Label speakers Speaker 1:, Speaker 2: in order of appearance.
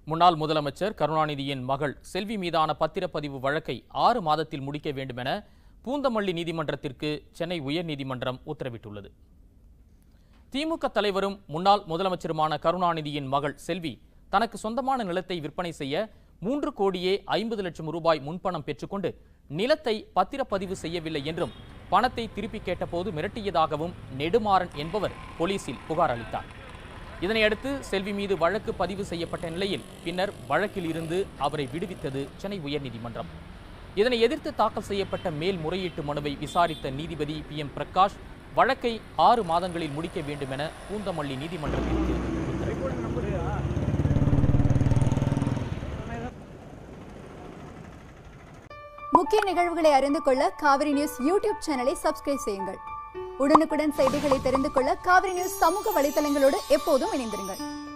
Speaker 1: முன்னாள் முதலமைச்சர் கருணாநிதியின் மகள் செல்வி மீதான பத்திரப்பதிவு வழக்கை ஆறு மாதத்தில் முடிக்க வேண்டுமென பூந்தமல்லி நீதிமன்றத்திற்கு சென்னை உயர்நீதிமன்றம் உத்தரவிட்டுள்ளது திமுக தலைவரும் முன்னாள் முதலமைச்சருமான கருணாநிதியின் மகள் செல்வி தனக்கு சொந்தமான நிலத்தை விற்பனை செய்ய மூன்று கோடியே ஐம்பது லட்சம் ரூபாய் முன்பணம் பெற்றுக்கொண்டு நிலத்தை பத்திரப்பதிவு செய்யவில்லை என்றும் பணத்தை திருப்பி கேட்டபோது மிரட்டியதாகவும் நெடுமாறன் என்பவர் போலீசில் புகார் அளித்தார் இதனையடுத்து செல்வி மீது வழக்கு பதிவு செய்யப்பட்ட நிலையில் பின்னர் வழக்கில் இருந்து அவரை விடுவித்தது சென்னை உயர்நீதிமன்றம் இதனை எதிர்த்து தாக்கல் செய்யப்பட்ட மேல்முறையீட்டு மனுவை விசாரித்த நீதிபதி பி எம் பிரகாஷ் வழக்கை ஆறு மாதங்களில் முடிக்க வேண்டும் என பூந்தமல்லி நீதிமன்றத்திற்கு உத்தரவிட்டார்
Speaker 2: முக்கிய நிகழ்வுகளை அறிந்து கொள்ள காவிரி நியூஸ் யூடியூப் சேனலை சப்ஸ்கிரைப் செய்யுங்கள் உடனுக்குடன் செய்திகளை தெரிந்து கொள்ள காவிரி நியூஸ் சமூக வலைதளங்களோடு எப்போதும் இணைந்திருங்கள்